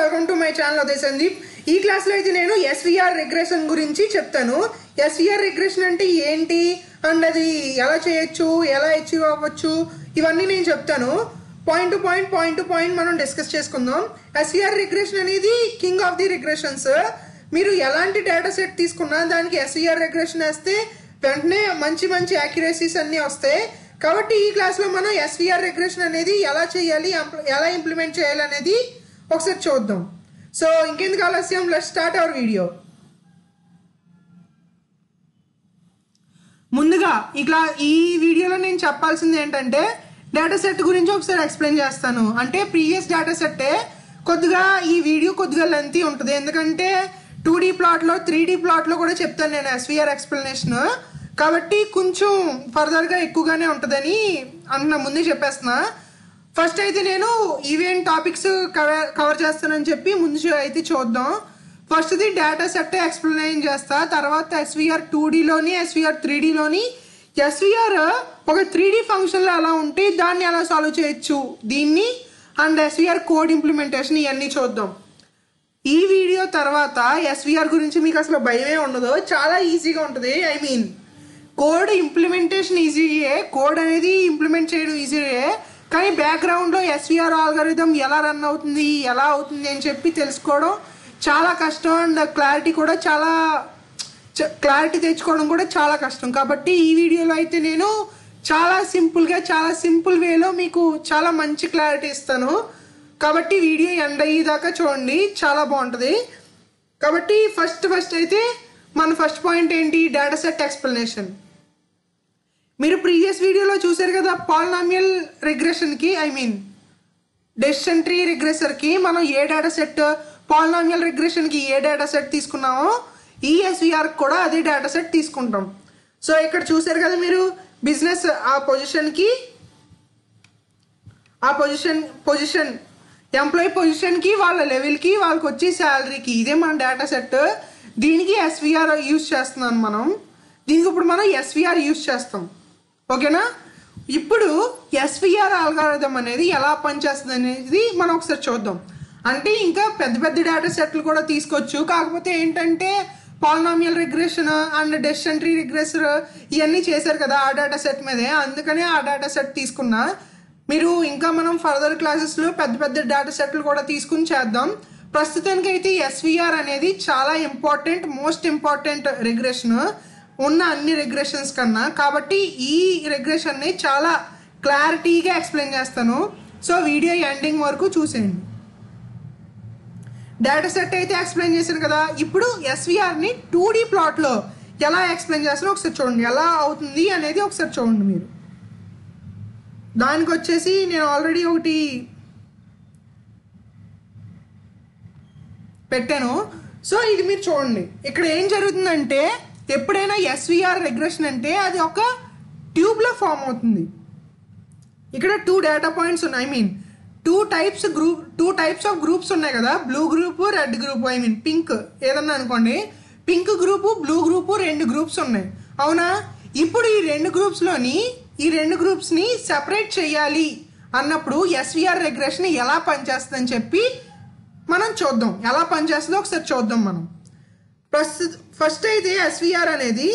Welcome to my channel Uday Sandeep ఈ క్లాస్లో అయితే నేను ఎస్విఆర్ రిగ్రెషన్ గురించి చెప్తాను ఎస్విఆర్ రిగ్రెషన్ అంటే ఏంటి అండ్ అది ఎలా చేయొచ్చు ఎలా అచీవ్ అవ్వచ్చు ఇవన్నీ నేను చెప్తాను point to point point to point మనం డిస్కస్ చేసుకుందాం ఎస్విఆర్ రిగ్రెషన్ అనేది కింగ్ ఆఫ్ ది రిగ్రెషన్స్ మీరు ఎలాంటి డేటా సెట్ తీసుకున్నా దానికి ఎస్విఆర్ రిగ్రెషన్ వేస్తే వెంటనే మంచి మంచి యాక్యురసీస్ అన్నీ వస్తాయి కాబట్టి ఈ క్లాస్లో మనం ఎస్విఆర్ రిగ్రెషన్ అనేది ఎలా చేయాలి అంప్ల- ఎలా ఇంప్లిమెంట్ చేయాలి అనేది ఒకసారి చూద్దాం సో ఇంకెందుకు ఆలస్యం లెట్ స్టార్ట్ అవర్ వీడియో ముందుగా ఈ క్లా ఈ వీడియోలో నేను చెప్పాల్సింది ఏంటంటే డేటా సెట్ గురించి ఒకసారి ఎక్స్ప్లెయిన్ చేస్తాను అంటే ప్రీవియస్ డేటా సెట్టే కొద్దిగా ఈ వీడియో కొద్దిగా లెంతీ ఉంటుంది ఎందుకంటే టూ డీ ప్లాట్లో త్రీ డీ ప్లాట్లో కూడా చెప్తాను నేను ఎస్విఆర్ ఎక్స్ప్లెనేషన్ కాబట్టి కొంచెం ఫర్దర్గా ఎక్కువగానే ఉంటుందని అన్న ముందే చెప్పేస్తున్నా ఫస్ట్ అయితే నేను ఈవెంట్ టాపిక్స్ కవర్ కవర్ చేస్తానని చెప్పి ముందు అయితే చూద్దాం ఫస్ట్ది డేటా సెట్ ఎక్స్ప్లెయిన్ చేస్తా తర్వాత ఎస్విఆర్ టూ డీలోని ఎస్విఆర్ త్రీ డీలోని ఎస్విఆర్ ఒక త్రీ డీ ఫంక్షన్లో ఎలా ఉంటే దాన్ని ఎలా సాల్వ్ చేయొచ్చు దీన్ని అండ్ ఎస్విఆర్ కోడ్ ఇంప్లిమెంటేషన్ ఇవన్నీ చూద్దాం ఈ వీడియో తర్వాత ఎస్విఆర్ గురించి మీకు అసలు భయమే ఉండదు చాలా ఈజీగా ఉంటుంది ఐ మీన్ కోడ్ ఇంప్లిమెంటేషన్ ఈజీయే కోడ్ అనేది ఇంప్లిమెంట్ చేయడం ఈజీయే కానీ బ్యాక్గ్రౌండ్లో ఎస్విఆర్ ఆల్గరిథం ఎలా రన్ అవుతుంది ఎలా అవుతుంది అని చెప్పి తెలుసుకోవడం చాలా కష్టం అండ్ క్లారిటీ కూడా చాలా క్లారిటీ తెచ్చుకోవడం కూడా చాలా కష్టం కాబట్టి ఈ వీడియోలో అయితే నేను చాలా సింపుల్గా చాలా సింపుల్ వేలో మీకు చాలా మంచి క్లారిటీ ఇస్తాను కాబట్టి వీడియో ఎండ్ అయ్యేదాకా చూడండి చాలా బాగుంటుంది కాబట్టి ఫస్ట్ ఫస్ట్ అయితే మన ఫస్ట్ పాయింట్ ఏంటి డేటా సెట్ ఎక్స్ప్లెనేషన్ మీరు ప్రీవియస్ వీడియోలో చూశారు కదా పాలినామియల్ రిగ్రెషన్కి ఐ మీన్ డెసిషన్ ట్రీ రిగ్రెసర్కి మనం ఏ డేటా సెట్ పాలినామియల్ రిగ్రెషన్కి ఏ డేటా సెట్ తీసుకున్నామో ఈ ఎస్విఆర్ కూడా అదే డేటా సెట్ తీసుకుంటాం సో ఇక్కడ చూశారు కదా మీరు బిజినెస్ ఆ పొజిషన్కి ఆ పొజిషన్ పొజిషన్ ఎంప్లాయీ పొజిషన్కి వాళ్ళ లెవెల్కి వాళ్ళకి వచ్చే శాలరీకి ఇదే మన డేటా సెట్ దీనికి ఎస్విఆర్ యూజ్ చేస్తున్నాం మనం దీనికి ఇప్పుడు మనం ఎస్విఆర్ యూజ్ చేస్తాం ఓకేనా ఇప్పుడు ఎస్విఆర్ ఆల్గారిథం అనేది ఎలా పనిచేస్తుంది అనేది మనం ఒకసారి చూద్దాం అంటే ఇంకా పెద్ద పెద్ద డేటా సెట్లు కూడా తీసుకోవచ్చు కాకపోతే ఏంటంటే polynomial regression and decision tree regressor ఇవన్నీ చేశారు కదా ఆ డేటా సెట్ మీదే అందుకనే ఆ డేటా సెట్ తీసుకున్నా మీరు ఇంకా మనం ఫర్దర్ క్లాసెస్లో పెద్ద పెద్ద డేటా సెట్లు కూడా తీసుకుని చేద్దాం ప్రస్తుతానికి అయితే ఎస్విఆర్ అనేది చాలా ఇంపార్టెంట్ మోస్ట్ ఇంపార్టెంట్ రిగ్రెషన్ ఉన్న అన్ని రిగ్రెషన్స్ కన్నా కాబట్టి ఈ రిగ్రెషన్ని చాలా క్లారిటీగా ఎక్స్ప్లెయిన్ చేస్తాను సో వీడియో ఎండింగ్ వరకు చూసేయండి డేటా సెట్ అయితే ఎక్స్ప్లెయిన్ చేశాను కదా ఇప్పుడు ఎస్విఆర్ని టూ డీ ప్లాట్లో ఎలా ఎక్స్ప్లెయిన్ చేస్తానో ఒకసారి చూడండి ఎలా అవుతుంది అనేది ఒకసారి చూడండి మీరు దానికి వచ్చేసి నేను ఆల్రెడీ ఒకటి పెట్టాను సో ఇది మీరు చూడండి ఇక్కడ ఏం జరుగుతుందంటే ఎప్పుడైనా ఎస్విఆర్ రిగ్రెషన్ అంటే అది ఒక ట్యూబ్లో ఫామ్ అవుతుంది ఇక్కడ టూ డేటా పాయింట్స్ ఉన్నాయి I mean two types group two types of groups ఉన్నాయి కదా blue group red group I mean pink ఏదన్నా అనుకోండి పింక్ గ్రూపు బ్లూ గ్రూపు రెండు గ్రూప్స్ ఉన్నాయి అవునా ఇప్పుడు ఈ రెండు గ్రూప్స్లోని ఈ రెండు గ్రూప్స్ని సెపరేట్ చేయాలి అన్నప్పుడు ఎస్విఆర్ రెగ్రెషన్ ఎలా పనిచేస్తుందని చెప్పి మనం చూద్దాం ఎలా పనిచేస్తుందో ఒకసారి చూద్దాం మనం ప్రస్తుత ఫస్ట్ అయితే ఎస్విఆర్ అనేది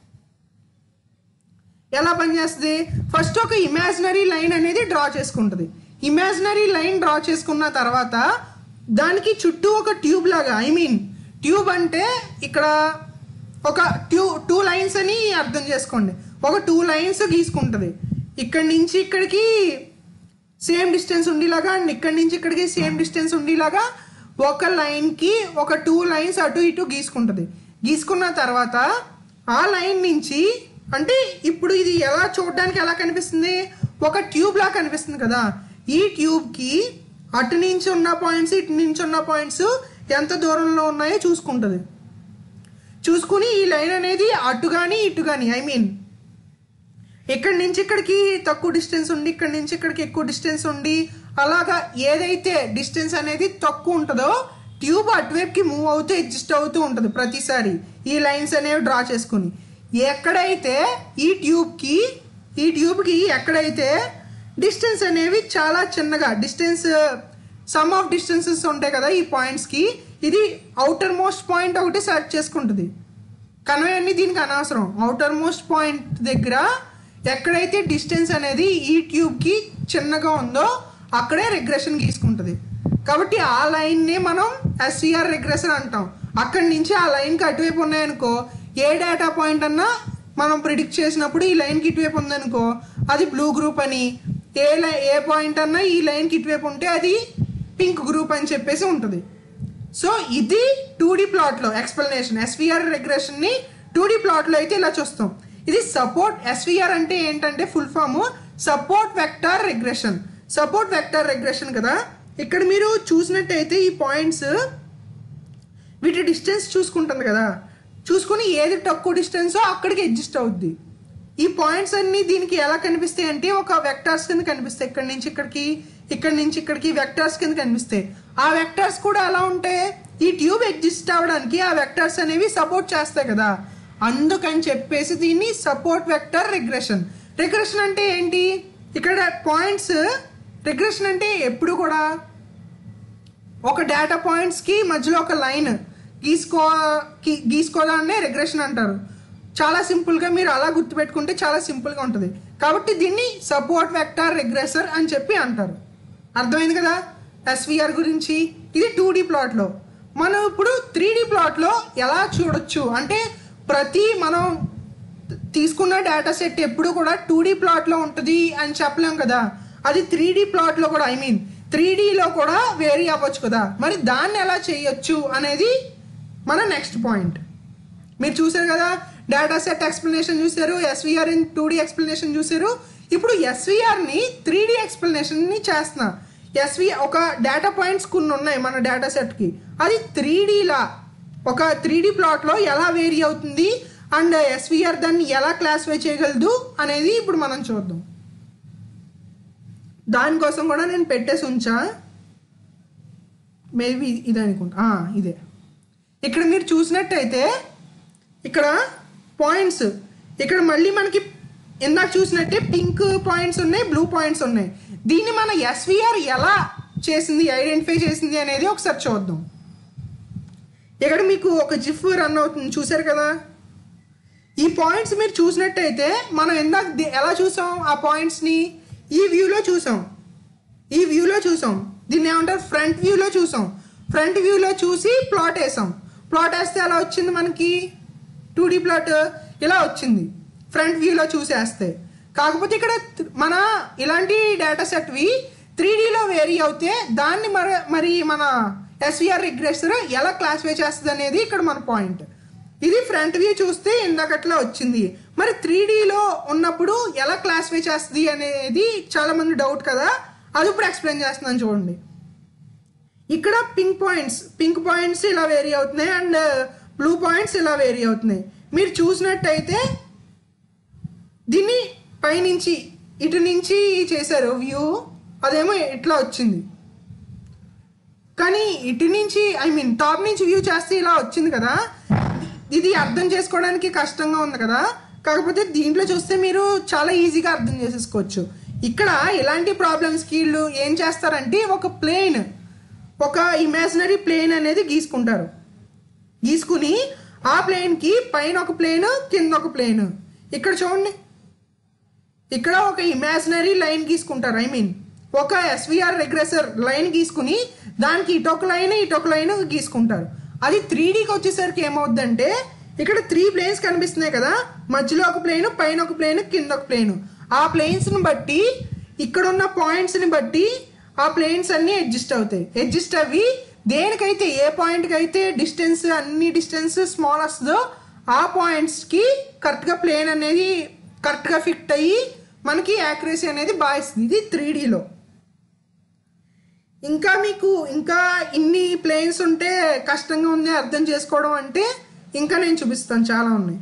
ఎలా పనిచేస్తుంది ఫస్ట్ ఒక ఇమాజినరీ లైన్ అనేది డ్రా చేసుకుంటుంది ఇమాజినరీ లైన్ డ్రా చేసుకున్న తర్వాత దానికి చుట్టూ ఒక ట్యూబ్ లాగా ఐ మీన్ ట్యూబ్ అంటే ఇక్కడ ఒక ట్యూ టూ లైన్స్ అని అర్థం చేసుకోండి ఒక టూ లైన్స్ గీసుకుంటుంది ఇక్కడి నుంచి ఇక్కడికి సేమ్ డిస్టెన్స్ ఉండేలాగా అండ్ ఇక్కడి నుంచి ఇక్కడికి సేమ్ డిస్టెన్స్ ఉండేలాగా ఒక లైన్కి ఒక టూ లైన్స్ అటు ఇటు గీసుకుంటుంది గీసుకున్న తర్వాత ఆ లైన్ నుంచి అంటే ఇప్పుడు ఇది ఎలా చూడడానికి ఎలా కనిపిస్తుంది ఒక ట్యూబ్ లా కనిపిస్తుంది కదా ఈ ట్యూబ్కి అటు నుంచి ఉన్న పాయింట్స్ ఇటు నుంచి ఉన్న పాయింట్స్ ఎంత దూరంలో ఉన్నాయో చూసుకుంటుంది చూసుకుని ఈ లైన్ అనేది అటు కానీ ఇటు కానీ ఐ మీన్ ఇక్కడి నుంచి ఇక్కడికి తక్కువ డిస్టెన్స్ ఉండి ఇక్కడి నుంచి ఇక్కడికి ఎక్కువ డిస్టెన్స్ ఉండి అలాగా ఏదైతే డిస్టెన్స్ అనేది తక్కువ ఉంటుందో ట్యూబ్ అటువైపుకి మూవ్ అవుతూ అడ్జస్ట్ అవుతూ ఉంటుంది ప్రతిసారి ఈ లైన్స్ అనేవి డ్రా చేసుకుని ఎక్కడైతే ఈ ట్యూబ్కి ఈ ట్యూబ్కి ఎక్కడైతే డిస్టెన్స్ అనేవి చాలా చిన్నగా డిస్టెన్స్ సమ్ ఆఫ్ డిస్టెన్సెస్ ఉంటాయి కదా ఈ పాయింట్స్కి ఇది అవుటర్ మోస్ట్ పాయింట్ ఒకటి సెలెక్ట్ చేసుకుంటుంది కన్వే అన్ని దీనికి అనవసరం అవుటర్ మోస్ట్ పాయింట్ దగ్గర ఎక్కడైతే డిస్టెన్స్ అనేది ఈ ట్యూబ్కి చిన్నగా ఉందో అక్కడే రిగ్రెషన్ గీసుకుంటుంది కాబట్టి ఆ లైన్ని మనం ఎస్సీఆర్ రిగ్రెషన్ అంటాం అక్కడి నుంచి ఆ లైన్కి అటువైపు ఉన్నాయనుకో ఏ డేటా పాయింట్ అన్నా మనం ప్రిడిక్ట్ చేసినప్పుడు ఈ లైన్కి ఇటువైపు ఉందనుకో అది బ్లూ గ్రూప్ అని ఏ లై ఏ పాయింట్ అన్నా ఈ లైన్కి ఇటువైపు ఉంటే అది పింక్ గ్రూప్ అని చెప్పేసి ఉంటుంది సో ఇది టూ డి ప్లాట్లో ఎక్స్ప్లెనేషన్ ఎస్విఆర్ రిగ్రెషన్ని టూ డి ప్లాట్లో అయితే ఇలా చూస్తాం ఇది సపోర్ట్ ఎస్విఆర్ అంటే ఏంటంటే full form support vector regression support vector regression కదా ఇక్కడ మీరు చూసినట్టయితే ఈ పాయింట్స్ వీటి డిస్టెన్స్ చూసుకుంటుంది కదా చూసుకుని ఏది తక్కువ డిస్టెన్సో అక్కడికి అడ్జస్ట్ అవుద్ది ఈ పాయింట్స్ అన్ని దీనికి ఎలా కనిపిస్తాయి అంటే ఒక వెక్టార్స్ కింద కనిపిస్తాయి ఇక్కడి నుంచి ఇక్కడికి ఇక్కడి నుంచి ఇక్కడికి వెక్టార్స్ కింద కనిపిస్తాయి ఆ వెక్టార్స్ కూడా ఎలా ఉంటాయి ఈ ట్యూబ్ ఎగ్జిస్ట్ అవ్వడానికి ఆ వెక్టార్స్ అనేవి సపోర్ట్ చేస్తాయి కదా అందుకని చెప్పేసి దీన్ని సపోర్ట్ వెక్టర్ రిగ్రెషన్ రిగ్రెషన్ అంటే ఏంటి ఇక్కడ పాయింట్స్ రిగ్రెషన్ అంటే ఎప్పుడు కూడా ఒక డేటా పాయింట్స్కి మధ్యలో ఒక లైన్ గీసుకో గీ- గీసుకోదాన్నే రిగ్రెషన్ అంటారు చాలా సింపుల్గా మీరు అలా గుర్తుపెట్టుకుంటే చాలా సింపుల్గా ఉంటుంది కాబట్టి దీన్ని సపోర్ట్ వెక్టార్ రిగ్రెసర్ అని చెప్పి అంటారు అర్థమైంది కదా ఎస్విఆర్ గురించి ఇది టూ డి ప్లాట్లో మనం ఇప్పుడు త్రీ డి ప్లాట్లో ఎలా చూడొచ్చు అంటే ప్రతి మనం తీసుకున్న డేటా సెట్ ఎప్పుడు కూడా టూ డి ప్లాట్లో ఉంటుంది అని చెప్పలేం కదా అది త్రీ డి ప్లాట్లో కూడా ఐ మీన్ త్రీ డిలో కూడా వేరీ అవ్వచ్చు కదా మరి దాన్ని ఎలా చేయొచ్చు అనేది మన నెక్స్ట్ పాయింట్ మీరు చూసారు కదా డేటా సెట్ ఎక్స్ప్లెనేషన్ చూసారు SVR in two D explanation చూసారు ఇప్పుడు ఎస్విఆర్ని త్రీ డి ఎక్స్ప్లెనేషన్ని చేస్తున్నా ఎస్వి ఒక డేటా పాయింట్స్ కొన్ని ఉన్నాయి మన డేటా సెట్కి అది త్రీ డీలా ఒక త్రీ డి ప్లాట్లో ఎలా వేరీ అవుతుంది అండ్ ఎస్విఆర్ దాన్ని ఎలా క్లాసిఫై చేయగలదు అనేది ఇప్పుడు మనం చూద్దాం దానికోసం కూడా నేను పెట్టేసి ఉంచా మేబీ ఇది అనుకుంటా ఆ, ఇదే ఇక్కడ మీరు చూసినట్టయితే ఇక్కడ పాయింట్స్ ఇక్కడ మళ్ళీ మనకి ఇందాక చూసినట్టే పింక్ పాయింట్స్ ఉన్నాయి బ్లూ పాయింట్స్ ఉన్నాయి దీన్ని మన ఎస్విఆర్ ఎలా చేసింది ఐడెంటిఫై చేసింది అనేది ఒకసారి చూద్దాం ఇక్కడ మీకు ఒక జిఫ్ రన్ అవుతుంది చూసారు కదా ఈ పాయింట్స్ మీరు చూసినట్టయితే మనం ఇందాక ది- ఎలా చూసాం ఆ పాయింట్స్ని ఈ వ్యూలో చూసాం ఈ వ్యూలో చూసాం దీన్ని ఏమంటారు ఫ్రంట్ వ్యూలో చూసాం ఫ్రంట్ వ్యూలో చూసి ప్లాట్ వేసాం ప్లాట్ వేస్తే ఎలా వచ్చింది మనకి టూ డీ ప్లాట్ ఇలా వచ్చింది ఫ్రంట్ వ్యూలో చూసేస్తే కాకపోతే ఇక్కడ th- మన ఇలాంటి డేటా సెట్వి త్రీ డీలో వేరీ అవుతే దాన్ని మరి మరి మన ఎస్విఆర్ రిగ్రెసర్ ఎలా క్లాసిఫై చేస్తుంది అనేది ఇక్కడ మన పాయింట్ ఇది ఫ్రంట్ వ్యూ చూస్తే ఇందాకట్లా వచ్చింది మరి త్రీ డీలో ఉన్నప్పుడు ఎలా క్లాసిఫై చేస్తుంది అనేది చాలా మంది డౌట్ కదా అది ఇప్పుడు ఎక్స్ప్లెయిన్ చేస్తున్నాను చూడండి ఇక్కడ పింక్ పాయింట్స్ పింక్ పాయింట్స్ ఇలా వేరీ అవుతున్నాయి అండ్ బ్లూ పాయింట్స్ ఇలా వేరీ అవుతున్నాయి మీరు చూసినట్టయితే దీన్ని పైనుంచి ఇటు నుంచి చేశారు వ్యూ అదేమో ఇట్లా వచ్చింది కానీ ఇటు నుంచి ఐ మీన్ టాప్ నుంచి వ్యూ చేస్తే ఇలా వచ్చింది కదా ఇది అర్థం చేసుకోవడానికి కష్టంగా ఉంది కదా కాకపోతే దీంట్లో చూస్తే మీరు చాలా ఈజీగా అర్థం చేసేసుకోవచ్చు ఇక్కడ ఇలాంటి ప్రాబ్లమ్స్కి వీళ్ళు ఏం చేస్తారంటే ఒక ప్లేన్ ఒక ఇమాజినరీ ప్లేన్ అనేది గీసుకుంటారు గీసుకుని ఆ ప్లేన్కి పైన ఒక ప్లేన్ కింద ఒక ప్లేన్ ఇక్కడ చూడండి ఇక్కడ ఒక ఇమాజినరీ లైన్ గీసుకుంటారు ఐ మీన్ ఒక ఎస్విఆర్ రెగ్రెసర్ లైన్ గీసుకుని దానికి ఇటొక లైన్ ఇటొక లైన్ గీసుకుంటారు అది త్రీ డీకి వచ్చేసరికి ఏమవుద్దంటే ఇక్కడ త్రీ ప్లేన్స్ కనిపిస్తున్నాయి కదా మధ్యలో ఒక ప్లేన్ పైన ఒక ప్లేన్ కింద ఒక ప్లేన్ ఆ ప్లేన్స్ని బట్టి ఇక్కడ ఉన్న పాయింట్స్ని బట్టి ఆ ప్లేన్స్ అన్ని అడ్జస్ట్ అవుతాయి అడ్జస్ట్ అవి దేనికైతే ఏ పాయింట్కి అయితే డిస్టెన్స్ అన్ని డిస్టెన్స్ స్మాల్ వస్తుందో ఆ పాయింట్స్కి కరెక్ట్గా ప్లేన్ అనేది కరెక్ట్గా ఫిట్ అయ్యి మనకి యాక్యురసీ అనేది బాగా ఇస్తుంది ఇది త్రీ డీలో ఇంకా మీకు ఇంకా ఇన్ని ప్లేన్స్ ఉంటే కష్టంగా ఉంది అర్థం చేసుకోవడం అంటే ఇంకా నేను చూపిస్తాను చాలా ఉన్నాయి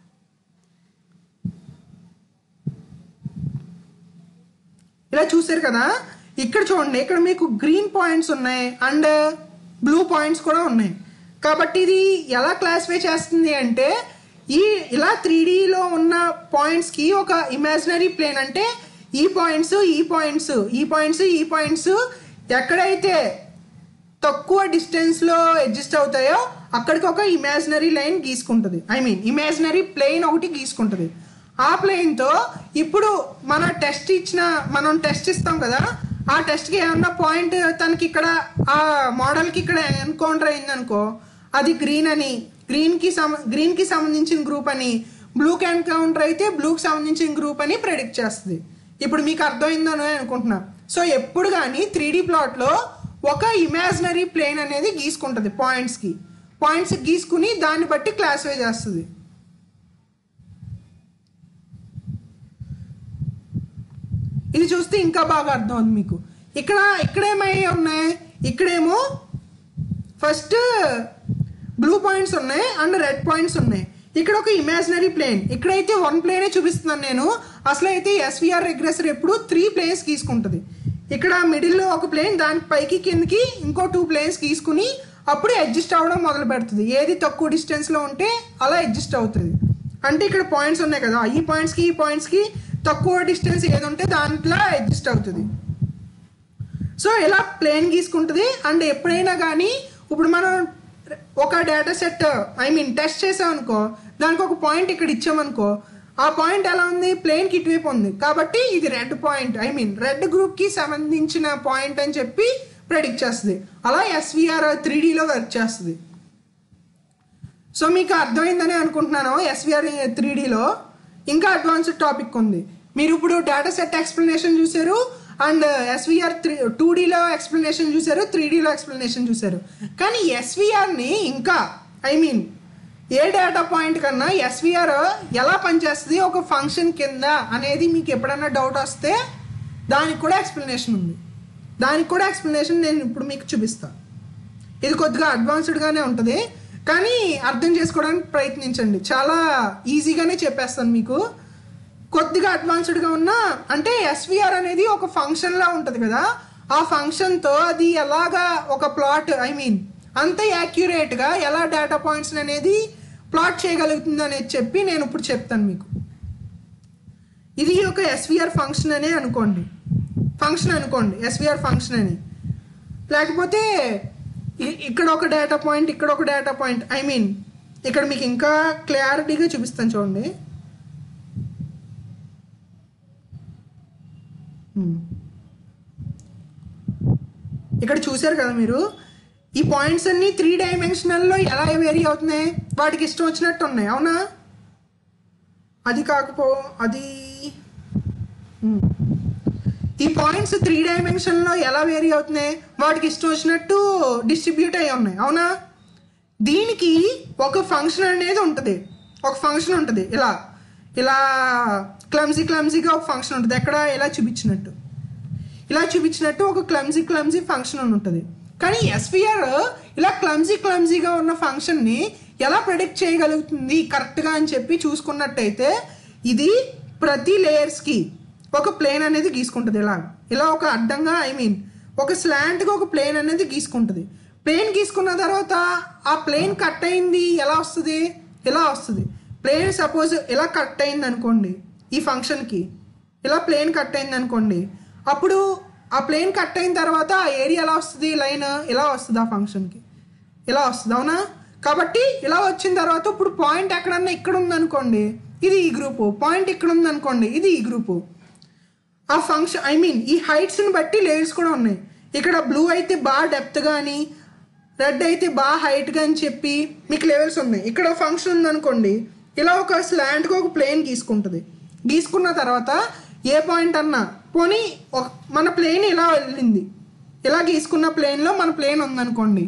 ఇలా చూసారు కదా ఇక్కడ చూడండి ఇక్కడ మీకు గ్రీన్ పాయింట్స్ ఉన్నాయి అండ్ బ్లూ పాయింట్స్ కూడా ఉన్నాయి కాబట్టి ఇది ఎలా క్లాసిఫై చేస్తుంది అంటే ఈ ఇలా త్రీ డీలో ఉన్న పాయింట్స్కి ఒక ఇమాజినరీ ప్లేన్ అంటే ఈ పాయింట్స్ ఈ పాయింట్స్ ఈ పాయింట్స్ ఈ పాయింట్స్ ఎక్కడైతే తక్కువ డిస్టెన్స్లో అడ్జస్ట్ అవుతాయో అక్కడికి ఒక ఇమాజినరీ లైన్ గీసుకుంటుంది ఐ మీన్ ఇమాజినరీ ప్లేన్ ఒకటి గీసుకుంటుంది ఆ ప్లేన్తో ఇప్పుడు మన టెస్ట్ ఇచ్చిన మనం టెస్ట్ ఇస్తాం కదా ఆ టెస్ట్కి ఏమన్నా పాయింట్ తనకి ఇక్కడ ఆ మోడల్కి ఇక్కడ ఎన్కౌంటర్ అయిందనుకో అది గ్రీన్ అని గ్రీన్కి సమ గ్రీన్కి సంబంధించిన గ్రూప్ అని బ్లూకి ఎన్కౌంటర్ అయితే బ్లూకి సంబంధించిన గ్రూప్ అని ప్రెడిక్ట్ చేస్తుంది ఇప్పుడు మీకు అర్థమైందని అనుకుంటున్నా సో ఎప్పుడు కానీ త్రీ డీ ప్లాట్లో ఒక ఇమాజినరీ ప్లేన్ అనేది గీసుకుంటుంది పాయింట్స్కి పాయింట్స్ గీసుకుని దాన్ని బట్టి క్లాసిఫై చేస్తుంది ఇది చూస్తే ఇంకా బాగా అర్థం అవుతుంది మీకు ఇక్కడ ఇక్కడేమై ఉన్నాయి ఇక్కడేమో ఫస్ట్ బ్లూ పాయింట్స్ ఉన్నాయి అండ్ రెడ్ పాయింట్స్ ఉన్నాయి ఇక్కడ ఒక ఇమాజినరీ ప్లేన్ ఇక్కడైతే వన్ ప్లేనే చూపిస్తున్నాను నేను అసలు అయితే ఎస్విఆర్ రెగ్రెసర్ ఎప్పుడు త్రీ ప్లేన్స్ గీసుకుంటుంది ఇక్కడ మిడిల్లో ఒక ప్లేన్ దాని పైకి కిందకి ఇంకో టూ ప్లేన్స్ గీసుకుని అప్పుడు అడ్జస్ట్ అవ్వడం మొదలు పెడుతుంది ఏది తక్కువ డిస్టెన్స్లో ఉంటే అలా అడ్జస్ట్ అవుతుంది అంటే ఇక్కడ పాయింట్స్ ఉన్నాయి కదా ఈ పాయింట్స్కి ఈ పాయింట్స్కి తక్కువ డిస్టెన్స్ ఏది ఉంటే దాంట్లో అడ్జస్ట్ అవుతుంది సో ఇలా ప్లేన్ గీసుకుంటుంది అండ్ ఎప్పుడైనా కానీ ఇప్పుడు మనం ఒక data set I mean test చేసామనుకో దానికి ఒక పాయింట్ ఇక్కడ ఇచ్చామనుకో ఆ పాయింట్ ఎలా ఉంది ప్లేన్కి ఇటువైపు ఉంది కాబట్టి ఇది red point I mean red గ్రూప్కి సంబంధించిన పాయింట్ అని చెప్పి ప్రెడిక్ట్ చేస్తుంది అలా ఎస్విఆర్ త్రీ డీలో వర్క్ చేస్తుంది సో మీకు అర్థమైందని అనుకుంటున్నాను ఎస్విఆర్ త్రీ డీలో ఇంకా అడ్వాన్స్డ్ టాపిక్ ఉంది మీరు ఇప్పుడు డేటా సెట్ ఎక్స్ప్లెనేషన్ చూసారు అండ్ ఎస్విఆర్ త్రీ టూ డీలో ఎక్స్ప్లెనేషన్ చూసారు త్రీ డీలో ఎక్స్ప్లెనేషన్ చూసారు కానీ ఎస్విఆర్ని ఇంకా I mean a data point కన్నా ఎస్విఆర్ ఎలా పనిచేస్తుంది ఒక ఫంక్షన్ కింద అనేది మీకు ఎప్పుడన్నా డౌట్ వస్తే దానికి కూడా ఎక్స్ప్లెనేషన్ ఉంది దానికి కూడా ఎక్స్ప్లెనేషన్ నేను ఇప్పుడు మీకు చూపిస్తాను ఇది కొద్దిగా అడ్వాన్స్డ్గానే ఉంటుంది కానీ అర్థం చేసుకోవడానికి ప్రయత్నించండి చాలా ఈజీగానే చెప్పేస్తాను మీకు కొద్దిగా అడ్వాన్స్డ్గా ఉన్న అంటే ఎస్విఆర్ అనేది ఒక ఫంక్షన్లా ఉంటుంది కదా ఆ ఫంక్షన్తో అది ఎలాగా ఒక ప్లాట్ ఐ మీన్ అంత యాక్యురేట్గా ఎలా డేటా పాయింట్స్ అనేది ప్లాట్ చేయగలుగుతుంది అనేది చెప్పి నేను ఇప్పుడు చెప్తాను మీకు ఇది ఒక ఎస్విఆర్ ఫంక్షన్ అనే అనుకోండి ఫంక్షన్ అనుకోండి ఎస్విఆర్ ఫంక్షన్ అని లేకపోతే ఇ- ఇక్కడ ఒక డేటా పాయింట్ ఇక్కడ ఒక డేటా పాయింట్ ఐ మీన్ ఇక్కడ మీకు ఇంకా క్లారిటీగా చూపిస్తాను చూడండి Hmm. ఇక్కడ చూశారు కదా మీరు ఈ పాయింట్స్ అన్ని త్రీ డైమెన్షనల్లో ఎలా వేరీ అవుతున్నాయి వాటికి ఇష్టం వచ్చినట్టు ఉన్నాయి అవునా అది కాకపో అది Hmm. ఈ పాయింట్స్ త్రీ డైమెన్షన్లో ఎలా వేరీ అవుతున్నాయి వాటికి ఇష్టం వచ్చినట్టు డిస్ట్రిబ్యూట్ అయి ఉన్నాయి అవునా దీనికి ఒక ఫంక్షన్ అనేది ఉంటుంది ఒక ఫంక్షన్ ఉంటుంది ఇలా ఇలా క్లమ్జీ క్లమ్జీగా ఒక ఫంక్షన్ ఉంటుంది ఎక్కడ ఇలా చూపించినట్టు ఇలా చూపించినట్టు ఒక క్లమ్జీ క్లమ్జీ ఫంక్షన్ అని ఉంటుంది కానీ ఎస్విఆర్ ఇలా క్లమ్జీ క్లమ్జీగా ఉన్న ఫంక్షన్ని ఎలా ప్రెడిక్ట్ చేయగలుగుతుంది కరెక్ట్గా అని చెప్పి చూసుకున్నట్టయితే ఇది ప్రతి లేయర్స్కి ఒక ప్లేన్ అనేది గీసుకుంటుంది ఇలా ఇలా ఒక అడ్డంగా ఐ మీన్ ఒక స్లాంట్గా ఒక ప్లేన్ అనేది గీసుకుంటుంది ప్లేన్ గీసుకున్న తర్వాత ఆ ప్లేన్ కట్ అయింది ఎలా వస్తుంది ఇలా వస్తుంది ప్లేన్ సపోజ్ ఇలా కట్ అయింది అనుకోండి ఈ ఫంక్షన్కి ఇలా ప్లేన్ కట్ అయింది అనుకోండి అప్పుడు ఆ ప్లేన్ కట్ అయిన తర్వాత ఆ ఏరియా ఎలా వస్తుంది లైన్ ఇలా వస్తుంది ఆ ఫంక్షన్కి ఇలా వస్తుంది అవునా కాబట్టి ఇలా వచ్చిన తర్వాత ఇప్పుడు పాయింట్ ఎక్కడన్నా ఇక్కడ ఉందనుకోండి ఇది ఈ గ్రూపు పాయింట్ ఇక్కడ ఉందనుకోండి ఇది ఈ గ్రూపు ఆ ఫంక్షన్ ఐ మీన్ ఈ హైట్స్ని బట్టి లేయర్స్ కూడా ఉన్నాయి ఇక్కడ బ్లూ అయితే బాగా డెప్త్ కానీ రెడ్ అయితే బాగా హైట్గా అని చెప్పి మీకు లెవెల్స్ ఉన్నాయి ఇక్కడ ఫంక్షన్ ఉందనుకోండి ఇలా ఒక స్లాంట్గా ఒక ప్లేన్ గీసుకుంటుంది గీసుకున్న తర్వాత ఏ పాయింట్ అన్నా పోనీ ఒక- మన ప్లేన్ ఇలా వెళ్ళింది ఇలా గీసుకున్న ప్లేన్లో మన ప్లేన్ ఉందనుకోండి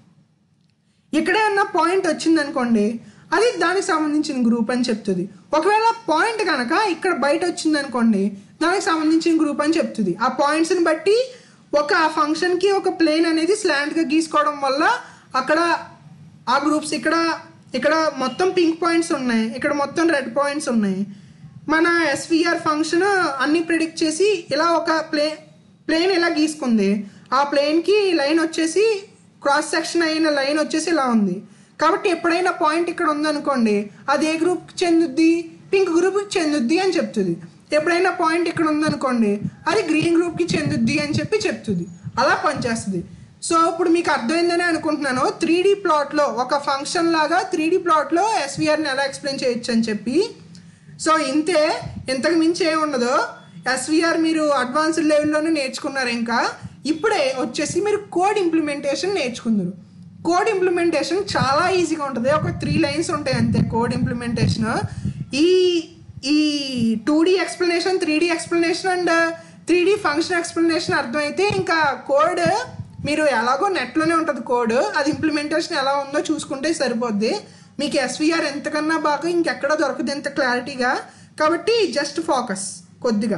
ఇక్కడే ఉన్న పాయింట్ వచ్చింది అనుకోండి అది దానికి సంబంధించిన గ్రూప్ అని చెప్తుంది ఒకవేళ పాయింట్ కనుక ఇక్కడ బయట వచ్చింది అనుకోండి దానికి సంబంధించిన గ్రూప్ అని చెప్తుంది ఆ పాయింట్స్ని బట్టి ఒక ఫంక్షన్కి ఒక ప్లేన్ అనేది స్లాంట్గా గీసుకోవడం వల్ల అక్కడ ఆ గ్రూప్స్ ఇక్కడ ఇక్కడ మొత్తం పింక్ పాయింట్స్ ఉన్నాయి ఇక్కడ మొత్తం రెడ్ పాయింట్స్ ఉన్నాయి మన ఎస్విఆర్ ఫంక్షన్ అన్ని ప్రిడిక్ట్ చేసి ఇలా ఒక ప్లే ప్లేన్ ఇలా గీసుకుంది ఆ ప్లేన్కి లైన్ వచ్చేసి క్రాస్ సెక్షన్ అయిన లైన్ వచ్చేసి ఇలా ఉంది కాబట్టి ఎప్పుడైనా పాయింట్ ఇక్కడ ఉందనుకోండి అది ఏ గ్రూప్కి చెందుద్ది పింక్ గ్రూప్కి చెందుద్ది అని చెప్తుంది ఎప్పుడైనా పాయింట్ ఇక్కడ ఉందనుకోండి అది గ్రీన్ గ్రూప్కి చెందుద్ది అని చెప్పి చెప్తుంది అలా పనిచేస్తుంది సో ఇప్పుడు మీకు అర్థమైందని అనుకుంటున్నాను త్రీ డీ ప్లాట్లో ఒక ఫంక్షన్ లాగా త్రీ డీ ప్లాట్లో ఎస్విఆర్ని ఎలా ఎక్స్ప్లెయిన్ చేయొచ్చు అని చెప్పి సో ఇంతే ఇంతకు మించి ఏమి ఉండదు ఎస్విఆర్ మీరు అడ్వాన్స్డ్ లెవెల్లోనే నేర్చుకున్నారు ఇంకా ఇప్పుడే వచ్చేసి మీరు కోడ్ ఇంప్లిమెంటేషన్ నేర్చుకుందరు కోడ్ ఇంప్లిమెంటేషన్ చాలా ఈజీగా ఉంటుంది ఒక త్రీ లైన్స్ ఉంటాయి అంతే కోడ్ ఇంప్లిమెంటేషన్ ఈ ఈ two D explanation three D explanation and three D function explanation అర్థమైతే ఇంకా కోడ్ మీరు ఎలాగో నెట్లోనే ఉంటుంది కోడ్ అది ఇంప్లిమెంటేషన్ ఎలా ఉందో చూసుకుంటే సరిపోద్ది మీకు ఎస్విఆర్ ఎంతకన్నా బాగా ఇంకెక్కడ దొరకదు ఎంత క్లారిటీగా కాబట్టి జస్ట్ ఫోకస్ కొద్దిగా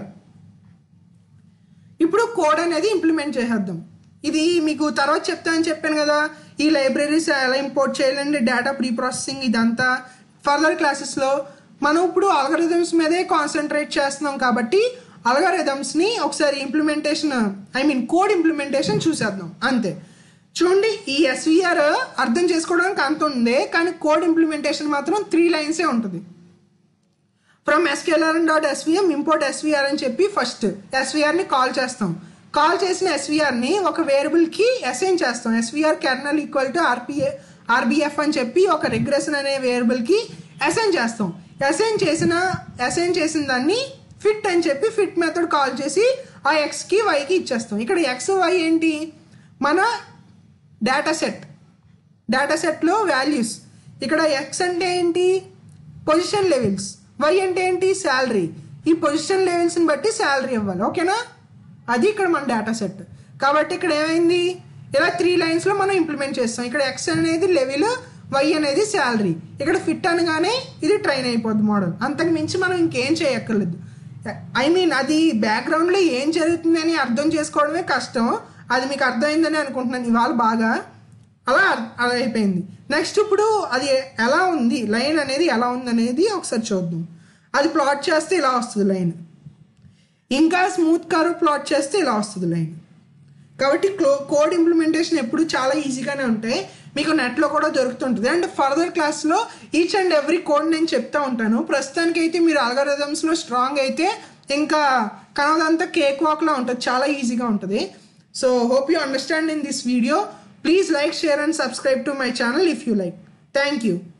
ఇప్పుడు కోడ్ అనేది ఇంప్లిమెంట్ చేసేద్దాం ఇది మీకు తర్వాత చెప్తానని చెప్పాను కదా ఈ లైబ్రరీస్ ఎలా ఇంపోర్ట్ చేయాలండి డేటా ప్రీ ప్రాసెసింగ్ ఇదంతా ఫర్దర్ క్లాసెస్లో మనం ఇప్పుడు అల్గరిథమ్స్ మీదే కాన్సన్ట్రేట్ చేస్తున్నాం కాబట్టి అల్గరిథమ్స్ని ఒకసారి implementation I mean code implementation చూసేద్దాం అంతే చూడండి ఈ ఎస్విఆర్ అర్థం చేసుకోవడానికి అంత ఉంది కానీ కోడ్ ఇంప్లిమెంటేషన్ మాత్రం త్రీ లైన్సే ఉంటుంది from sklearn dot SVM import SVR అని చెప్పి ఫస్ట్ ఎస్విఆర్ని కాల్ చేస్తాం కాల్ చేసిన ఎస్విఆర్ని ఒక వేరియబుల్కి అసైన్ చేస్తాం SVR kernel equal to RPA RBF అని చెప్పి ఒక రిగ్రెషన్ అనే వేరియబుల్కి అసైన్ చేస్తాం అసైన్ చేసిన అసైన్ చేసిన దాన్ని ఫిట్ అని చెప్పి ఫిట్ మెథడ్ కాల్ చేసి ఆ ఎక్స్కి వైకి ఇచ్చేస్తాం ఇక్కడ ఎక్స్ వై ఏంటి మన డేటా సెట్ డేటా సెట్లో వాల్యూస్ ఇక్కడ ఎక్స్ అంటే ఏంటి పొజిషన్ లెవెల్స్ వై అంటే ఏంటి శాలరీ ఈ పొజిషన్ లెవెల్స్ని బట్టి శాలరీ ఇవ్వాలి ఓకేనా అది ఇక్కడ మన డేటా సెట్ కాబట్టి ఇక్కడ ఏమైంది ఇలా త్రీ లైన్స్లో మనం ఇంప్లిమెంట్ చేస్తాం ఇక్కడ ఎక్స్ అనేది లెవెల్ వై అనేది శాలరీ ఇక్కడ ఫిట్ అనగానే ఇది ట్రైన్ అయిపోద్ది మోడల్ అంతకు మించి మనం ఇంకేం చేయక్కర్లేదు ఐ మీన్ అది బ్యాక్గ్రౌండ్లో ఏం జరుగుతుంది అని అర్థం చేసుకోవడమే కష్టం అది మీకు అర్థమైందని అనుకుంటున్నాను ఇవాళ బాగా అలా అలా అయిపోయింది నెక్స్ట్ ఇప్పుడు అది ఎలా ఉంది లైన్ అనేది ఎలా ఉంది అనేది ఒకసారి చూద్దాం అది ప్లాట్ చేస్తే ఇలా వస్తుంది లైన్ ఇంకా స్మూత్ కర్వ్ ప్లాట్ చేస్తే ఇలా వస్తుంది లైన్ కాబట్టి క్లో కోడ్ ఇంప్లిమెంటేషన్ ఎప్పుడు చాలా ఈజీగానే ఉంటాయి మీకు నెట్లో కూడా దొరుకుతుంటుంది అండ్ ఫర్దర్ క్లాస్లో ఈచ్ అండ్ ఎవ్రీ కోడ్ నేను చెప్తా ఉంటాను ప్రస్తుతానికి అయితే మీరు అల్గరిథమ్స్లో స్ట్రాంగ్ అయితే ఇంకా కనదంతా కేక్ వాక్లా ఉంటుంది చాలా ఈజీగా ఉంటుంది so hope you understand in this video please like share and subscribe to my channel if you like thank you